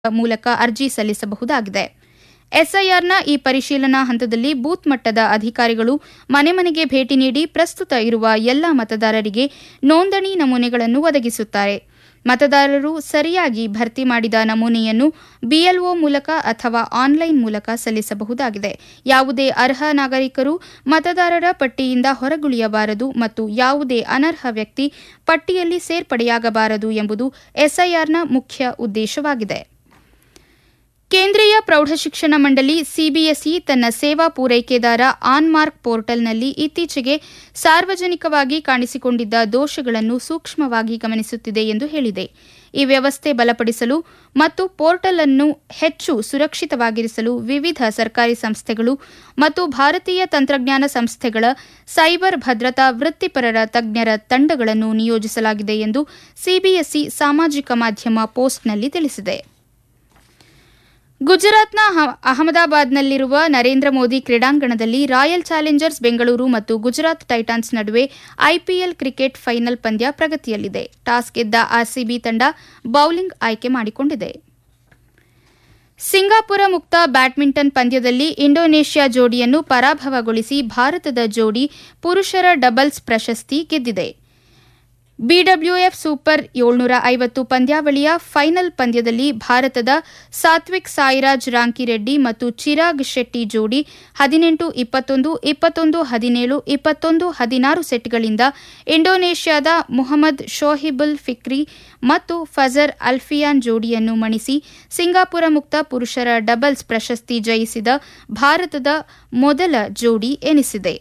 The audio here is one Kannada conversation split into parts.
ಮೂಲಕ ಅರ್ಜಿ ಸಲ್ಲಿಸಬಹುದಾಗಿದೆ ಎಸ್ಐಆರ್ನ ಈ ಪರಿಶೀಲನಾ ಹಂತದಲ್ಲಿ ಬೂತ್ ಮಟ್ಟದ ಅಧಿಕಾರಿಗಳು ಮನೆ ಮನೆಗೆ ಭೇಟಿ ನೀಡಿ ಪ್ರಸ್ತುತ ಇರುವ ಎಲ್ಲ ಮತದಾರರಿಗೆ ನೋಂದಣಿ ನಮೂನೆಗಳನ್ನು ಒದಗಿಸುತ್ತಾರೆ ಮತದಾರರು ಸರಿಯಾಗಿ ಭರ್ತಿ ಮಾಡಿದ ನಮೂನೆಯನ್ನು ಬಿಎಲ್ಒ ಮೂಲಕ ಅಥವಾ ಆನ್ಲೈನ್ ಮೂಲಕ ಸಲ್ಲಿಸಬಹುದಾಗಿದೆ ಯಾವುದೇ ಅರ್ಹ ನಾಗರಿಕರು ಮತದಾರರ ಪಟ್ಟಿಯಿಂದ ಹೊರಗುಳಿಯಬಾರದು ಮತ್ತು ಯಾವುದೇ ಅನರ್ಹ ವ್ಯಕ್ತಿ ಪಟ್ಟಿಯಲ್ಲಿ ಸೇರ್ಪಡೆಯಾಗಬಾರದು ಎಂಬುದು ಎಸ್ಐಆರ್ನ ಮುಖ್ಯ ಉದ್ದೇಶವಾಗಿದೆ ಕೇಂದ್ರೀಯ ಪ್ರೌಢಶಿಕ್ಷಣ ಮಂಡಳಿ ಸಿಬಿಎಸ್ಇ ತನ್ನ ಸೇವಾ ಪೂರೈಕೆದಾರ ಆನ್ಮಾರ್ಕ್ ಪೋರ್ಟಲ್ನಲ್ಲಿ ಇತ್ತೀಚೆಗೆ ಸಾರ್ವಜನಿಕವಾಗಿ ಕಾಣಿಸಿಕೊಂಡಿದ್ದ ದೋಷಗಳನ್ನು ಸೂಕ್ಷ್ಮವಾಗಿ ಗಮನಿಸುತ್ತಿದೆ ಎಂದು ಹೇಳಿದೆ ಈ ವ್ಯವಸ್ಥೆ ಬಲಪಡಿಸಲು ಮತ್ತು ಪೋರ್ಟಲ್ ಅನ್ನು ಹೆಚ್ಚು ಸುರಕ್ಷಿತವಾಗಿರಿಸಲು ವಿವಿಧ ಸರ್ಕಾರಿ ಸಂಸ್ಥೆಗಳು ಮತ್ತು ಭಾರತೀಯ ತಂತ್ರಜ್ಞಾನ ಸಂಸ್ಥೆಗಳ ಸೈಬರ್ ಭದ್ರತಾ ವೃತ್ತಿಪರರ ತಜ್ಞರ ತಂಡಗಳನ್ನು ನಿಯೋಜಿಸಲಾಗಿದೆ ಎಂದು ಸಿಬಿಎಸ್ಇ ಸಾಮಾಜಿಕ ಮಾಧ್ಯಮ ಪೋಸ್ಟ್ನಲ್ಲಿ ತಿಳಿಸಿದೆ ಗುಜರಾತ್ನ ಅಹಮದಾಬಾದ್ನಲ್ಲಿರುವ ನರೇಂದ್ರ ಮೋದಿ ಕ್ರೀಡಾಂಗಣದಲ್ಲಿ ರಾಯಲ್ ಚಾಲೆಂಜರ್ಸ್ ಬೆಂಗಳೂರು ಮತ್ತು ಗುಜರಾತ್ ಟೈಟಾನ್ಸ್ ನಡುವೆ ಐಪಿಎಲ್ ಕ್ರಿಕೆಟ್ ಫೈನಲ್ ಪಂದ್ಯ ಪ್ರಗತಿಯಲ್ಲಿದೆ ಟಾಸ್ ಗೆದ್ದ ಆರ್ಸಿಬಿ ತಂಡ ಬೌಲಿಂಗ್ ಆಯ್ಕೆ ಮಾಡಿಕೊಂಡಿದೆ ಸಿಂಗಾಪುರ ಮುಕ್ತ ಬ್ಯಾಡ್ಮಿಂಟನ್ ಪಂದ್ಯದಲ್ಲಿ ಇಂಡೋನೇಷ್ಯಾ ಜೋಡಿಯನ್ನು ಪರಾಭವಗೊಳಿಸಿ ಭಾರತದ ಜೋಡಿ ಪುರುಷರ ಡಬಲ್ಸ್ ಪ್ರಶಸ್ತಿ ಗೆದ್ದಿದೆ ಬಿಡಬ್ಲ್ಯೂಎಫ್ ಸೂಪರ್ ಏಳ್ನೂರ ಐವತ್ತು ಪಂದ್ಯಾವಳಿಯ ಫೈನಲ್ ಪಂದ್ಯದಲ್ಲಿ ಭಾರತದ ಸಾತ್ವಿಕ್ ಸಾಯಿರಾಜ್ ರಾಂಕಿರೆಡ್ಡಿ ಮತ್ತು ಚಿರಾಗ್ ಶೆಟ್ಟಿ ಜೋಡಿ ಹದಿನೆಂಟು ಇಪ್ಪತ್ತೊಂದು ಇಪ್ಪತ್ತೊಂದು ಹದಿನೇಳು ಇಪ್ಪತ್ತೊಂದು ಹದಿನಾರು ಸೆಟ್ಗಳಿಂದ ಇಂಡೋನೇಷ್ಯಾದ ಮುಹಮ್ಮದ್ ಶೋಹಿಬುಲ್ ಫಿಕ್ರಿ ಮತ್ತು ಫಜರ್ ಅಲ್ಫಿಯಾನ್ ಜೋಡಿಯನ್ನು ಮಣಿಸಿ ಸಿಂಗಾಪುರ ಮುಕ್ತ ಪುರುಷರ ಡಬಲ್ಸ್ ಪ್ರಶಸ್ತಿ ಜಯಿಸಿದ ಭಾರತದ ಮೊದಲ ಜೋಡಿ ಎನಿಸಿದೆ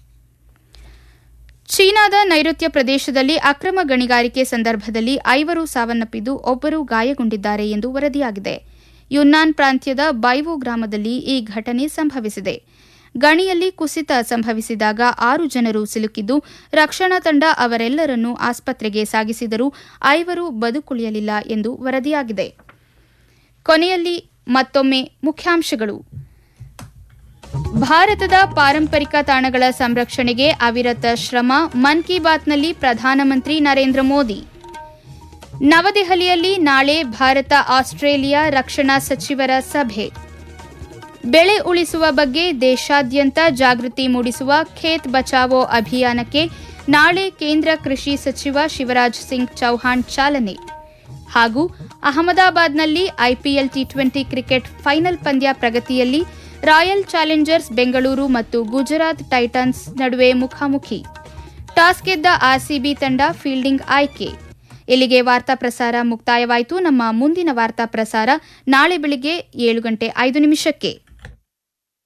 ಚೀನಾದ ನೈಋತ್ಯ ಪ್ರದೇಶದಲ್ಲಿ ಅಕ್ರಮ ಗಣಿಗಾರಿಕೆ ಸಂದರ್ಭದಲ್ಲಿ ಐವರು ಸಾವನ್ನಪ್ಪಿದ್ದು ಒಬ್ಬರು ಗಾಯಗೊಂಡಿದ್ದಾರೆ ಎಂದು ವರದಿಯಾಗಿದೆ ಯುನ್ನಾನ್ ಪ್ರಾಂತ್ಯದ ಬೈವೋ ಗ್ರಾಮದಲ್ಲಿ ಈ ಘಟನೆ ಸಂಭವಿಸಿದೆ ಗಣಿಯಲ್ಲಿ ಕುಸಿತ ಸಂಭವಿಸಿದಾಗ ಆರು ಜನರು ಸಿಲುಕಿದ್ದು ರಕ್ಷಣಾ ತಂಡ ಅವರೆಲ್ಲರನ್ನೂ ಆಸ್ಪತ್ರೆಗೆ ಸಾಗಿಸಿದರೂ ಐವರು ಬದುಕುಳಿಯಲಿಲ್ಲ ಎಂದು ವರದಿಯಾಗಿದೆ ಕೊನೆಯಲ್ಲಿ ಮತ್ತೊಮ್ಮೆ ಮುಖ್ಯಾಂಶಗಳು ಭಾರತದ ಪಾರಂಪರಿಕ ತಾಣಗಳ ಸಂರಕ್ಷಣೆಗೆ ಅವಿರತ ಶ್ರಮ ಮನ್ ಕಿ ಬಾತ್ನಲ್ಲಿ ಪ್ರಧಾನಮಂತ್ರಿ ನರೇಂದ್ರ ಮೋದಿ ನವದೆಹಲಿಯಲ್ಲಿ ನಾಳೆ ಭಾರತ ಆಸ್ಟ್ರೇಲಿಯಾ ರಕ್ಷಣಾ ಸಚಿವರ ಸಭೆ ಬೆಳೆ ಉಳಿಸುವ ಬಗ್ಗೆ ದೇಶಾದ್ಯಂತ ಜಾಗೃತಿ ಮೂಡಿಸುವ ಖೇತ್ ಬಚಾವೋ ಅಭಿಯಾನಕ್ಕೆ ನಾಳೆ ಕೇಂದ್ರ ಕೃಷಿ ಸಚಿವ ಶಿವರಾಜ್ ಸಿಂಗ್ ಚೌಹಾಣ್ ಚಾಲನೆ ಹಾಗೂ ಅಹಮದಾಬಾದ್ನಲ್ಲಿ IPL T twenty cricket final ಪಂದ್ಯ ಪ್ರಗತಿಯಲ್ಲಿ ರಾಯಲ್ ಚಾಲೆಂಜರ್ಸ್ ಬೆಂಗಳೂರು ಮತ್ತು ಗುಜರಾತ್ ಟೈಟನ್ಸ್ ನಡುವೆ ಮುಖಾಮುಖಿ ಟಾಸ್ ಗೆದ್ದ ಆರ್ಸಿಬಿ ತಂಡ ಫೀಲ್ಡಿಂಗ್ ಆಯ್ಕೆ ಇಲ್ಲಿಗೆ ವಾರ್ತಾ ಪ್ರಸಾರ ಮುಕ್ತಾಯವಾಯಿತು ನಮ್ಮ ಮುಂದಿನ ವಾರ್ತಾ ಪ್ರಸಾರ ನಾಳೆ ಬೆಳಿಗ್ಗೆ ಏಳು ಗಂಟೆ ಐದು ನಿಮಿಷಕ್ಕೆ